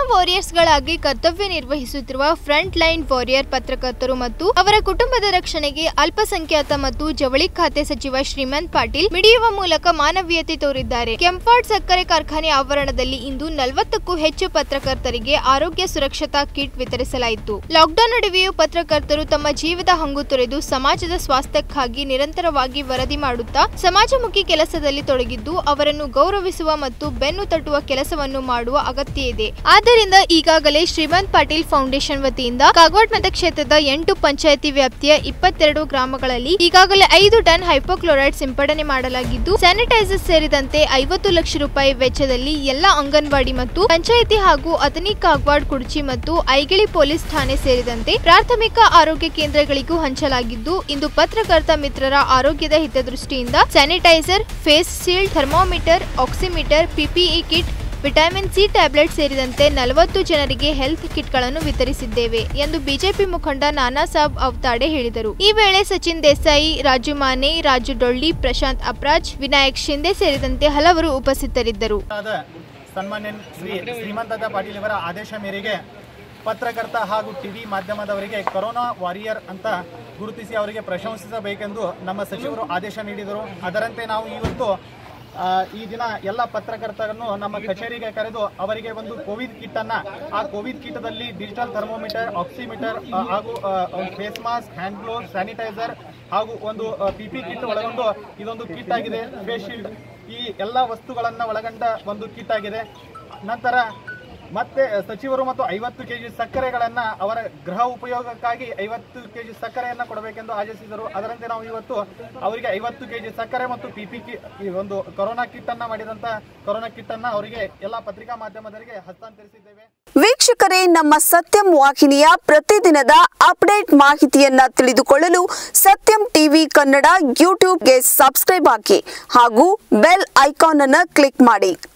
ವಾರಿಯರ್ಸ್ಗಳಾಗಿ ಕರ್ತವ್ಯ ನಿರ್ವಹಿಸುತ್ತಿರುವ front line warrior ಪತ್ರಕರ್ತರು ಮತ್ತು ಅವರ ಕುಟುಂಬದ ರಕ್ಷಣೆಗೆ ಅಲ್ಪಸಂಖ್ಯಾತ ಮತ್ತು ಜವಳಿ ಖಾತೆ ಸಚಿವ ಶ್ರೀಮಂತ್ ಪಾಟೀಲ್ ಮಿಡಿಯುವ ಮೂಲಕ ಮಾನವೀಯತೆ ತೋರಿದ್ದಾರೆ ಕೆಂಪಾಡ್ ಸಕ್ಕರೆ ಕಾರ್ಖಾನೆ ಆವರಣದಲ್ಲಿ ಇಂದು ನಲವತ್ತಕ್ಕೂ ಹೆಚ್ಚು ಪತ್ರಕರ್ತರಿಗೆ ಆರೋಗ್ಯ ಸುರಕ್ಷತಾ ಕಿಟ್ ವಿತರಿಸಲಾಯಿತು ಲಾಕ್ಡೌನ್ ನಡುವೆಯೂ ಪತ್ರಕರ್ತರು ತಮ್ಮ ಜೀವದ ಹಂಗು ತೊರೆದು ಸಮಾಜದ ಸ್ವಾಸ್ಥ್ಯಕ್ಕಾಗಿ ನಿರಂತರವಾಗಿ ವರದಿ ಮಾಡುತ್ತಾ ಸಮಾಜಮುಖಿ ಕೆಲಸದಲ್ಲಿ ತೊಡಗಿದ್ದು ಅವರನ್ನು ಗೌರವಿಸುವ ಮತ್ತು ಬೆನ್ನು ತಟ್ಟುವ ಕೆಲಸವನ್ನು ಮಾಡುವ ಅಗತ್ಯ ಇದೆ ಆದ್ದರಿಂದ ಈಗಾಗಲೇ ಶ್ರೀಮಂತ್ ಪಾಟೀಲ್ ಫೌಂಡೇಶನ್ ವತಿಯಿಂದ ಕಾಗವಾಡ್ ಮತಕ್ಷೇತ್ರದ ಎಂಟು ಪಂಚಾಯಿತಿ ವ್ಯಾಪ್ತಿಯ ಇಪ್ಪತ್ತೆರಡು ಗ್ರಾಮಗಳಲ್ಲಿ ಈಗಾಗಲೇ ಐದು ಟನ್ ಹೈಪೋಕ್ಲೋರೈಡ್ ಸಿಂಪಡಣೆ ಮಾಡಲಾಗಿದ್ದು ಸ್ಯಾನಿಟೈಸರ್ ಸೇರಿದಂತೆ ಐವತ್ತು ಲಕ್ಷ ರೂಪಾಯಿ ವೆಚ್ಚದಲ್ಲಿ ಎಲ್ಲಾ ಅಂಗನವಾಡಿ ಮತ್ತು ಪಂಚಾಯಿತಿ ಹಾಗೂ ಅತನಿ ಕಾಗವಾಡ್ ಕುಡ್ಚಿ ಮತ್ತು ಐಗಿಳಿ ಪೊಲೀಸ್ ಠಾಣೆ ಸೇರಿದಂತೆ ಪ್ರಾಥಮಿಕ ಆರೋಗ್ಯ ಕೇಂದ್ರಗಳಿಗೂ ಹಂಚಲಾಗಿದ್ದು ಇಂದು ಪತ್ರಕರ್ತ ಮಿತ್ರರ ಆರೋಗ್ಯದ ಹಿತದೃಷ್ಟಿಯಿಂದ sanitiser face shield thermometer oximeter PPE kit vitamin C tablet ಸೇರಿದಂತೆ ನಲವತ್ತು ಜನರಿಗೆ ಹೆಲ್ತ್ ಕಿಟ್ಗಳನ್ನು ವಿತರಿಸಿದ್ದೇವೆ ಎಂದು ಬಿಜೆಪಿ ಮುಖಂಡ ನಾನಾ ಸಾಬ್ ಅವತಾಡೆ ಹೇಳಿದರು ಈ ವೇಳೆ ಸಚಿನ್ ದೇಸಾಯಿ ರಾಜು ಮಾನೆ ರಾಜು ಡೊಳ್ಳಿ ಪ್ರಶಾಂತ್ ಅಪ್ರಾಜ್ ವಿನಾಯಕ್ ಶಿಂದೆ ಸೇರಿದಂತೆ ಹಲವರು ಉಪಸ್ಥಿತರಿದ್ದರು ಆದ ಸನ್ಮಾನ್ಯ ಶ್ರೀ ಶ್ರೀಮಂತದ ಪಾಟೀಲ್ ಇವರ ಆದೇಶ ಮೇರೆಗೆ ಪತ್ರಕರ್ತ ಹಾಗೂ ಟಿವಿ ಮಾಧ್ಯಮದವರಿಗೆ ಕೊರೋನಾ ವಾರಿಯರ್ ಅಂತ ಗುರುತಿಸಿ ಅವರಿಗೆ ಪ್ರಶಂಸಿಸಬೇಕೆಂದು ನಮ್ಮ ಸಚಿವರು ಆದೇಶ ನೀಡಿದರು ಅದರಂತೆ ನಾವು ಇವತ್ತು ಆ, ಈ ದಿನ ಎಲ್ಲ ಪತ್ರಕರ್ತರನ್ನು ನಮ್ಮ ಕಚೇರಿಗೆ ಕರೆದು ಅವರಿಗೆ ಒಂದು ಕೋವಿಡ್ ಕಿಟ್ ಅನ್ನ ಆ ಕೋವಿಡ್ ಕಿಟ್ದಲ್ಲಿ ಡಿಜಿಟಲ್ ಥರ್ಮೋಮೀಟರ್ ಆಕ್ಸಿಮೀಟರ್ ಆ, ಹಾಗೂ face mask hand glove sanitiser ಹಾಗೂ ಒಂದು ಪಿ ಪಿ ಕಿಟ್ ಒಳಗೊಂಡು ಇದೊಂದು ಕಿಟ್ ಆಗಿದೆ ಫೇಸ್ ಶೀಲ್ಡ್ ಈ ಎಲ್ಲ ವಸ್ತುಗಳನ್ನ ಒಳಗೊಂಡ ಒಂದು ಕಿಟ್ ಆಗಿದೆ ನಂತರ ಮತ್ತೆ ಸಚಿವರು ಮತ್ತು ಐವತ್ತು ಕೆಜಿ ಸಕ್ಕರೆಗಳನ್ನ ಅವರ ಗೃಹ ಉಪಯೋಗಕ್ಕಾಗಿ ಐವತ್ತು ಕೆಜಿ ಸಕ್ಕರೆಯನ್ನ ಕೊಡಬೇಕೆಂದು ಆದೇಶಿಸಿದರು ಅದರಂತೆ ನಾವು ಇವತ್ತು ಅವರಿಗೆ ಐವತ್ತು ಕೆಜಿ ಸಕ್ಕರೆ ಮತ್ತು ಪಿ ಪಿ ಈ ಒಂದು ಕೊರೋನಾ ಕಿಟ್ ಅನ್ನ ಮಾಡಿದಂತ ಕೊರೋನಾ ಕಿಟ್ ಅನ್ನ ಅವರಿಗೆ ಎಲ್ಲ ಪತ್ರಿಕಾ ಮಾಧ್ಯಮದವರಿಗೆ ಹಸ್ತಾಂತರಿಸಿದ್ದೇವೆ ವೀಕ್ಷಕರೇ ನಮ್ಮ ಸತ್ಯಂ ವಾಹಿನಿಯ ಪ್ರತಿದಿನದ ಅಪ್ಡೇಟ್ ಮಾಹಿತಿಯನ್ನ ತಿಳಿದುಕೊಳ್ಳಲು ಸತ್ಯಂ ಟಿವಿ ಕನ್ನಡ ಯೂಟ್ಯೂಬ್ಗೆ ಸಬ್ಸ್ಕ್ರೈಬ್ ಹಾಕಿ ಹಾಗೂ ಬೆಲ್ ಐಕಾನ್ ಅನ್ನು ಕ್ಲಿಕ್ ಮಾಡಿ